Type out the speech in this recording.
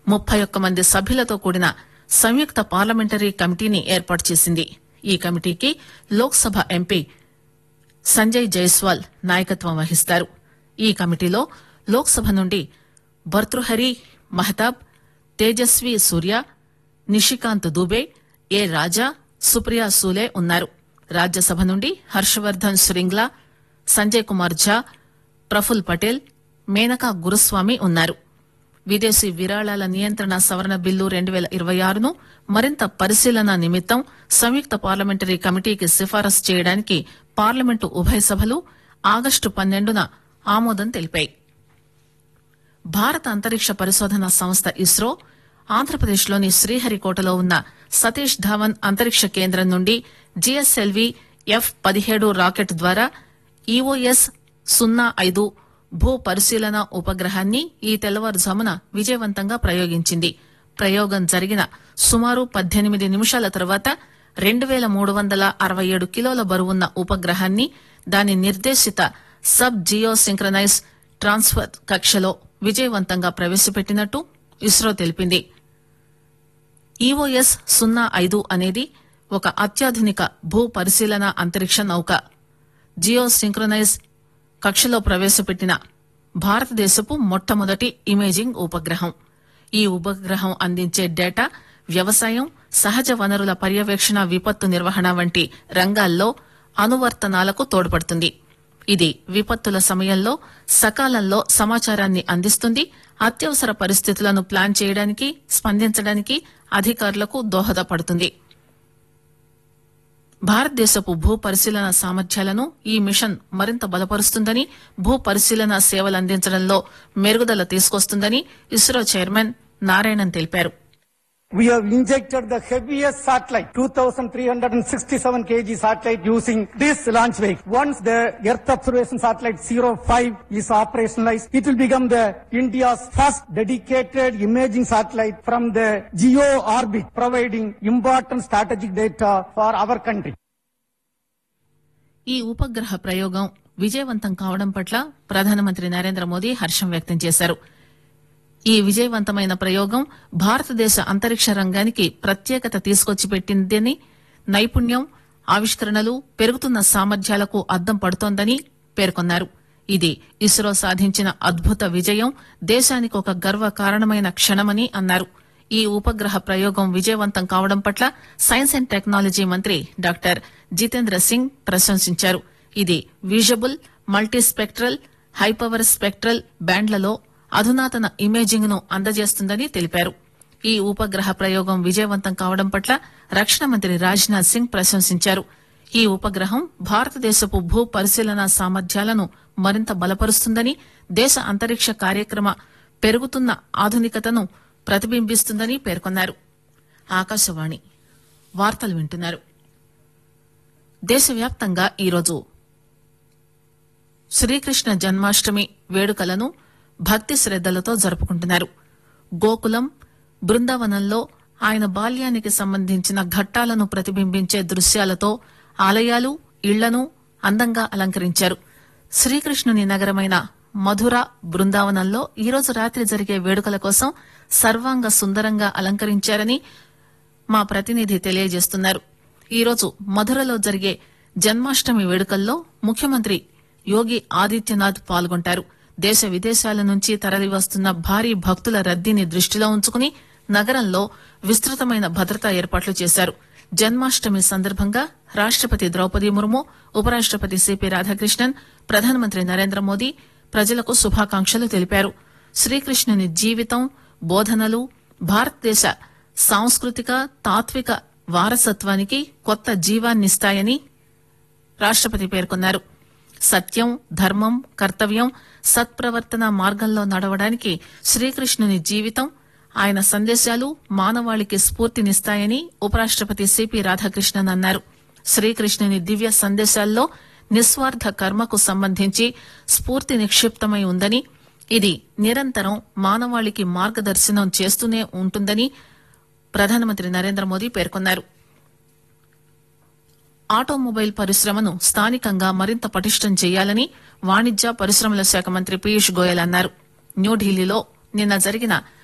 ముప్పై ఒక్క మంది సభ్యులతో కూడిన సంయుక్త పార్లమెంటరీ కమిటీని ఏర్పాటు చేసింది ఈ కమిటీకి లోక్ సభ ఎంపీ సంజయ్ జైస్వాల్ నాయకత్వం వహిస్తారు ఈ కమిటీలో లోక్ సభ నుండి భర్తృహరి మహతాబ్ తేజస్వి సూర్య నిషికాంత్ దుబే ఏ రాజా సుప్రియా సూలే ఉన్నారు రాజ్యసభ నుండి హర్షవర్ధన్ శ్రింగ్లా సంజయ్ కుమార్ ఝా ప్రఫుల్ పటేల్ మేనకా గురుస్వామి ఉన్నారు విదేశీ విరాళాల నియంత్రణ సవరణ బిల్లు రెండు పేల ఇరవై ఆరును మరింత పరిశీలన నిమిత్తం సంయుక్త పార్లమెంటరీ కమిటీకి సిఫారసు చేయడానికి పార్లమెంటు ఉభయ సభలు ఆగస్టు పన్నెండున ఆమోదం తెలిపాయి భారత అంతరిక్ష పరిశోధన సంస్థ ఇస్రో ఆంధ్రప్రదేశ్లోని శ్రీహరికోటలో ఉన్న సతీష్ ధావన్ అంతరిక్ష కేంద్రం నుండి జీఎస్ఎల్వీ ఎఫ్ పదిహేడు రాకెట్ ద్వారా ఈఓఎస్ సున్నా ఐదు భూ పరిశీలన ఉపగ్రహాన్ని ఈ తెల్లవారుజామున విజయవంతంగా ప్రయోగించింది ప్రయోగం జరిగిన సుమారు పద్దెనిమిది నిమిషాల తర్వాత రెండు పేల మూడు వందల అరవై ఏడు కిలోల బరువున్న ఉపగ్రహాన్ని దాని నిర్దేశిత సబ్ జియో సింక్రనైజ్ ట్రాన్స్ఫర్ కక్షలో విజయవంతంగా ప్రవేశపెట్టినట్టు ఇస్రో తెలిపింది ఈఓఎస్ సున్నా ఐదు అనేది ఒక అత్యాధునిక భూ పరిశీలన అంతరిక్ష నౌక జియో సింక్రొనైజ్ కక్షలో ప్రవేశపెట్టిన భారతదేశపు మొట్టమొదటి ఇమేజింగ్ ఉపగ్రహం ఈ ఉపగ్రహం అందించే డేటా వ్యవసాయం సహజ వనరుల పర్యవేక్షణ విపత్తు నిర్వహణ వంటి రంగాల్లో అనువర్తనాలకు తోడ్పడుతుంది ఇది విపత్తుల సమయంలో సకాలంలో సమాచారాన్ని అందిస్తుంది అత్యవసర పరిస్థితులను ప్లాన్ చేయడానికి స్పందించడానికి అధికారులకు దోహదపడుతుంది భారతదేశపు భూ పరిశీలన సామర్థ్యాలను ఈ మిషన్ మరింత బలపరుస్తుందని భూ పరిశీలన సేవలు అందించడంలో మెరుగుదల తీసుకొస్తుందని ఇస్రో చైర్మన్ నారాయణన్ తెలిపారు We have injected the heaviest satellite, 2,367 kg satellite using this launch vehicle. Once the Earth observation satellite 05 is operationalized, it will become the India's first dedicated imaging satellite from the geo orbit, providing important strategic data for our country. ఈ ఉపగ్రహ ప్రయోగం విజయవంతం కావడం పట్ల ప్రధానమంత్రి నరేంద్ర మోదీ హర్షం వ్యక్తం చేశారు ఈ విజయవంతమైన ప్రయోగం భారతదేశ అంతరిక్ష రంగానికి ప్రత్యేకత తీసుకొచ్చి పెట్టిందని నైపుణ్యం ఆవిష్కరణలు పెరుగుతున్న సామర్థ్యాలకు అద్దం పడుతోందని పేర్కొన్నారు ఇది ఇస్రో సాధించిన అద్భుత విజయం దేశానికి ఒక గర్వ కారణమైన క్షణమని అన్నారు ఈ ఉపగ్రహ ప్రయోగం విజయవంతం కావడం పట్ల సైన్స్ అండ్ టెక్నాలజీ మంత్రి డాక్టర్ జితేంద్ర సింగ్ ప్రశంసించారు ఇది విజబుల్ మల్టీస్పెక్ట్రల్ హైపవర్ స్పెక్ట్రల్ బ్యాండ్లలో అధునాతన ఇమేజింగ్ ను అందజేస్తుందని తెలిపారు ఈ ఉపగ్రహ ప్రయోగం విజయవంతం కావడం పట్ల రక్షణ మంత్రి రాజ్నాథ్ సింగ్ ప్రశంసించారు ఈ ఉపగ్రహం భారతదేశపు భూ పరిశీలన సామర్థ్యాలను మరింత బలపరుస్తుందని దేశ అంతరిక్ష కార్యక్రమ పెరుగుతున్న ఆధునికతను ప్రతిబింబిస్తుందని పేర్కొన్నారు ఆకాశవాణి వార్తలు వింటున్నారు దేశవ్యాప్తంగా ఈరోజు శ్రీకృష్ణ జన్మాష్టమి వేడుకలను భక్తి శ్రద్దలతో జరుపుకుంటున్నారు గోకులం బృందావనంలో ఆయన బాల్యానికి సంబంధించిన ఘట్టాలను ప్రతిబింబించే దృశ్యాలతో ఆలయాలు ఇళ్లను అందంగా అలంకరించారు శ్రీకృష్ణుని నగరమైన మధుర బృందావనంలో ఈరోజు రాత్రి జరిగే వేడుకల కోసం సర్వాంగ సుందరంగా అలంకరించారని మా ప్రతినిధి తెలియజేస్తున్నారు ఈరోజు మధురలో జరిగే జన్మాష్టమి వేడుకల్లో ముఖ్యమంత్రి యోగి ఆదిత్యనాథ్ పాల్గొంటారు దేశ విదేశాల నుంచి తరలివస్తున్న భారీ భక్తుల రద్దీని దృష్టిలో ఉంచుకుని నగరంలో విస్తృతమైన భద్రతా ఏర్పాట్లు చేశారు జన్మాష్టమి సందర్భంగా రాష్టపతి ద్రౌపది ముర్ము ఉపరాష్టపతి సిపి రాధాకృష్ణన్ ప్రధానమంత్రి నరేంద్ర మోదీ ప్రజలకు శుభాకాంక్షలు తెలిపారు శ్రీకృష్ణుని జీవితం బోధనలు భారతదేశ సాంస్కృతిక తాత్విక వారసత్వానికి కొత్త జీవాన్నిస్తాయని రాష్టపతి పేర్కొన్నారు సత్యం ధర్మం కర్తవ్యం సత్ప్రవర్తన మార్గంలో నడవడానికి శ్రీకృష్ణుని జీవితం ఆయన సందేశాలు మానవాళికి స్ఫూర్తినిస్తాయని ఉపరాష్టపతి సిపి రాధాకృష్ణన్ అన్నారు శ్రీకృష్ణుని దివ్య సందేశాల్లో నిస్వార్థ కర్మకు సంబంధించి స్ఫూర్తి నిక్షిప్తమై ఉందని ఇది నిరంతరం మానవాళికి మార్గదర్శనం చేస్తూనే ఉంటుందని ప్రధానమంత్రి నరేంద్ర మోదీ పేర్కొన్నారు ఆటోమొబైల్ పరిశ్రమను స్థానికంగా మరింత పటిష్టం చేయాలని వాణిజ్య పరిశ్రమల శాఖ మంత్రి పీయూష్ గోయల్ అన్నారు న్యూఢిల్లీలో నిన్న జరిగిన